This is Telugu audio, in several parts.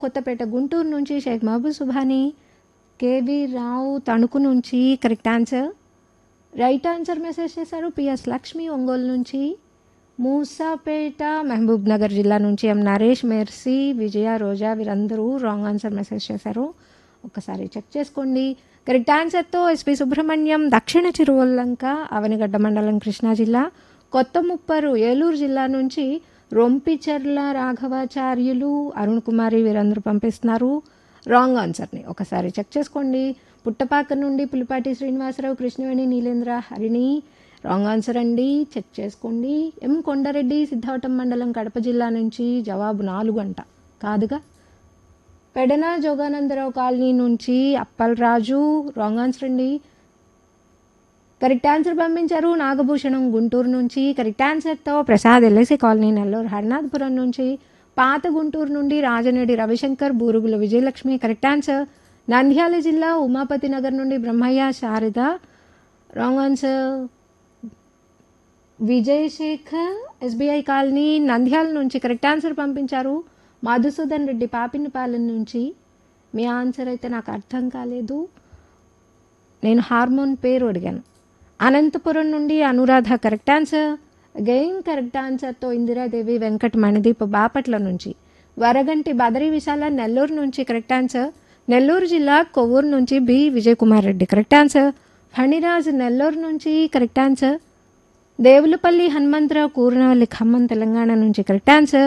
కొత్తపేట గుంటూరు నుంచి షేక్ మహబూబ్ సుభాని కేవి రావు తణుకు నుంచి correct answer right answer message చేశారు పిఎస్ లక్ష్మి ఒంగోలు నుంచి మూసాపేట మహబూబ్ నగర్ జిల్లా నుంచి ఎం నరేష్ మెర్సీ విజయ రోజా వీరందరూ రాంగ్ ఆన్సర్ మెసేజ్ చేశారు ఒకసారి చెక్ చేసుకోండి కరెక్ట్ ఆన్సర్తో ఎస్పి సుబ్రహ్మణ్యం దక్షిణ చిరువల్లంక అవనిగడ్డ మండలం కృష్ణా జిల్లా కొత్త ముప్పరు ఏలూరు జిల్లా నుంచి రొంపిచెర్ల రాఘవాచార్యులు అరుణ్ కుమారి వీరందరూ పంపిస్తున్నారు రాంగ్ ఆన్సర్ని ఒకసారి చెక్ చేసుకోండి పుట్టపాక నుండి పులిపాటి శ్రీనివాసరావు కృష్ణవేణి నీలేంద్ర హరిణి రాంగ్ ఆన్సర్ అండి చెక్ చేసుకోండి ఎం కొండారెడ్డి సిద్ధావటం మండలం కడప జిల్లా నుంచి జవాబు నాలుగు అంట కాదుగా పెడన జోగానందరావు కాలనీ నుంచి అప్పలరాజు రాంగ్ ఆన్సర్ అండి కరెక్ట్ ఆన్సర్ పంపించారు నాగభూషణం గుంటూరు నుంచి కరెక్ట్ ఆన్సర్తో ప్రసాద్ ఎల్ఐసి కాలనీ నెల్లూరు హరినాథపురం నుంచి పాత గుంటూరు నుండి రాజనేడి రవిశంకర్ బూరుగుల విజయలక్ష్మి కరెక్ట్ ఆన్సర్ నంద్యాల జిల్లా ఉమాపతి నగర్ నుండి Brahmaiah Sarada wrong answer Vijay Shekar SBI colony Nandyal నుంచి కరెక్ట్ ఆన్సర్ పంపించారు మధుసూదన్ రెడ్డి పాపినిపాలెం నుంచి మీ ఆన్సర్ అయితే నాకు అర్థం కాలేదు నేను హార్మోన్ పేరు అడిగాను అనంతపురం నుండి Anuradha correct answer again correct ఆన్సర్తో ఇందిరాదేవి వెంకట మణిదీప్ బాపట్ల నుంచి వరగంటి బదరి విశాల నెల్లూరు నుంచి కరెక్ట్ ఆన్సర్ నెల్లూరు జిల్లా కొవ్వూరు నుంచి B Vijay Kumar Reddy correct answer Phaniraj Nellore నుంచి కరెక్ట్ ఆన్సర్ దేవులపల్లి హనుమంతరావు కూరనవల్లి ఖమ్మం తెలంగాణ నుంచి కరెక్ట్ ఆన్సర్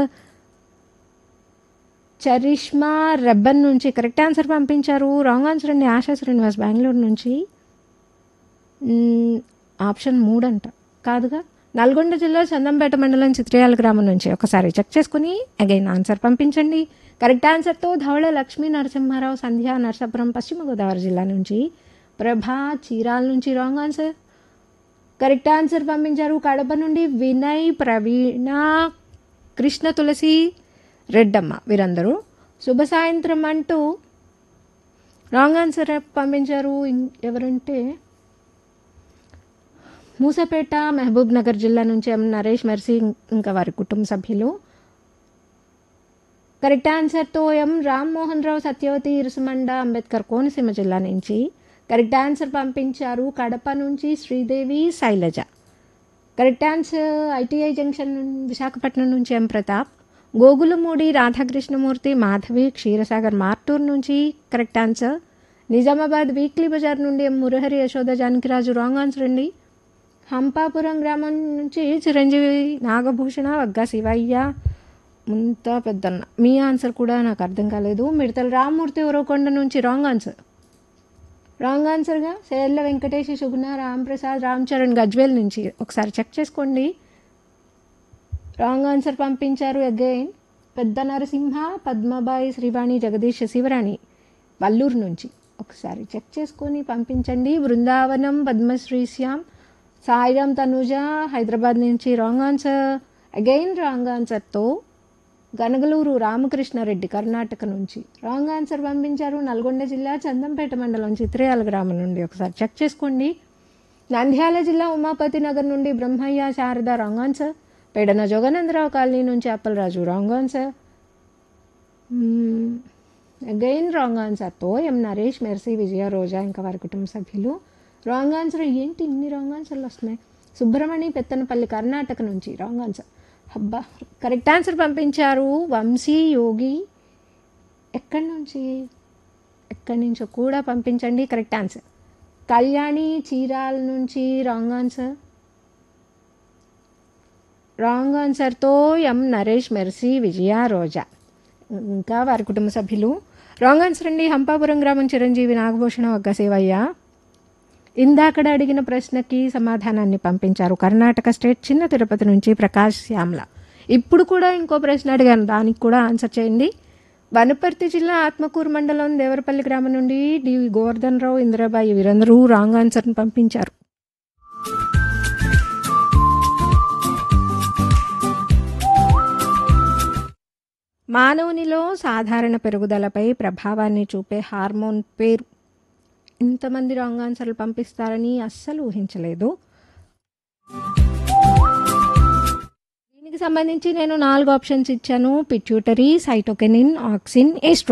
చరిష్మా రెబ్బన్ నుంచి కరెక్ట్ ఆన్సర్ పంపించారు రాంగ్ ఆన్సర్ అండి ఆశా శ్రీనివాస్ బెంగళూరు నుంచి మ్మ్, ఆప్షన్ మూడు అంట కాదుగా నల్గొండ జిల్లా చందంపేట మండలం చిత్రయాల గ్రామం నుంచి ఒకసారి చెక్ చేసుకుని అగైన్ ఆన్సర్ పంపించండి కరెక్ట్ ఆన్సర్తో ధవళ లక్ష్మీ నరసింహారావు సంధ్య నరసాపురం పశ్చిమ గోదావరి జిల్లా నుంచి ప్రభా చీరాల నుంచి రాంగ్ ఆన్సర్ కరెక్ట్ ఆన్సర్ పంపించారు కడప నుండి వినయ్ ప్రవీణ కృష్ణ తులసి రెడ్డమ్మ వీరందరూ శుభ సాయంత్రం అంటూ రాంగ్ ఆన్సర్ పంపించారు ఇం- ఎవరంటే మూసపేట మహబూబ్ నగర్ జిల్లా నుంచి ఎం నరేష్ మెర్సీ ఇంకా వారి కుటుంబ సభ్యులు కరెక్ట్ ఆన్సర్తో ఎం రామ్మోహన్ రావు సత్యవతి ఇరుసుమండ అంబేద్కర్ కోనసీమ జిల్లా నుంచి కరెక్ట్ ఆన్సర్ పంపించారు కడప నుంచి Sridevi Sailaja correct answer ITI junction నుండి- విశాఖపట్నం నుంచి ఎం ప్రతాప్ గోగులమూడి రాధాకృష్ణమూర్తి మాధవి క్షీరసాగర్ మార్టూర్ నుంచి correct answer Nizamabad weekly bazaar నుండి M Murahari Yashoda Janakiraju wrong answer అండి హంపాపురం గ్రామం నుంచి చిరంజీవి నాగభూషణ వగ్గా శివయ్య ముంత పెద్దన్న మీ ఆన్సర్ కూడా నాకు అర్థం కాలేదు మిడతల రామ్మూర్తి ఉరవకొండ నుంచి రాంగ్ ఆన్సర్ రాంగ్ ఆన్సర్గా సేర్ల వెంకటేష్ సుగుణ రాంప్రసాద్ రామ్ చరణ్ గజ్వేల్ నుంచి ఒకసారి చెక్ చేసుకోండి రాంగ్ ఆన్సర్ పంపించారు అగైన్ పెద్ద నరసింహ పద్మబాయి శ్రీవాణి జగదీష్ శివరాణి వల్లూరు నుంచి ఒకసారి చెక్ చేసుకొని పంపించండి బృందావనం పద్మశ్రీ శ్యామ్ సాయిరామ్ తనూజ హైదరాబాద్ నుంచి రాంగ్ ఆన్సర్ అగైన్ రాంగ్ ఆన్సర్తో గనగలూరు రామకృష్ణారెడ్డి కర్ణాటక నుంచి రాంగ్ ఆన్సర్ పంపించారు నల్గొండ జిల్లా చందంపేట మండలం చిత్రయాల గ్రామం నుండి ఒకసారి చెక్ చేసుకోండి నంద్యాల జిల్లా ఉమాపతి నగర్ నుండి Brahmaiah Sarada wrong answer Pedana Joganandarao colony నుంచి Appalaraju wrong answer again wrong ఆన్సర్తో ఎం నరేష్ మెర్సీ విజయ రోజా ఇంకా వారి కుటుంబ సభ్యులు రాంగ్ ఆన్సర్ ఏంటి ఇన్ని రాంగ్ ఆన్సర్లు వస్తున్నాయి సుబ్రహ్మణి పెత్తనపల్లి కర్ణాటక నుంచి రాంగ్ ఆన్సర్ అబ్బా కరెక్ట్ ఆన్సర్ పంపించారు వంశీ యోగి ఎక్కడి నుంచి ఎక్కడి నుంచో కూడా పంపించండి కరెక్ట్ ఆన్సర్ కళ్యాణి చీరాల నుంచి రాంగ్ ఆన్సర్ రాంగ్ ఆన్సర్తో ఎం నరేష్ మెర్సీ విజయ రోజా ఇంకా వారి కుటుంబ సభ్యులు రాంగ్ ఆన్సర్ అండి హంపాపురం గ్రామం చిరంజీవి నాగభూషణ ఒగ్గ శివయ్య ఇందాకడ అడిగిన ప్రశ్నకి సమాధానాన్ని పంపించారు కర్ణాటక స్టేట్ చిన్న తిరుపతి నుంచి ప్రకాష్ శ్యామ్ల ఇప్పుడు కూడా ఇంకో ప్రశ్న అడిగాను దానికి కూడా ఆన్సర్ చేయండి వనపర్తి జిల్లా ఆత్మకూరు మండలం దేవరపల్లి గ్రామం నుండి డి గోవర్ధన్ రావు ఇందిరాబాయి వీరందరూ రాంగ్ ఆన్సర్ని పంపించారు మానవునిలో సాధారణ పెరుగుదలపై ప్రభావాన్ని చూపే హార్మోన్ పేరు ఇంతమంది రాంగ్ ఆన్సర్లు పంపిస్తారని అస్సలు ఊహించలేదు దీనికి దీనికి సంబంధించి నేను నాలుగు ఆప్షన్స్ ఇచ్చాను పిట్యూటరీ సైటోకెనిన్ ఆక్సిన్ ఎస్ట్రో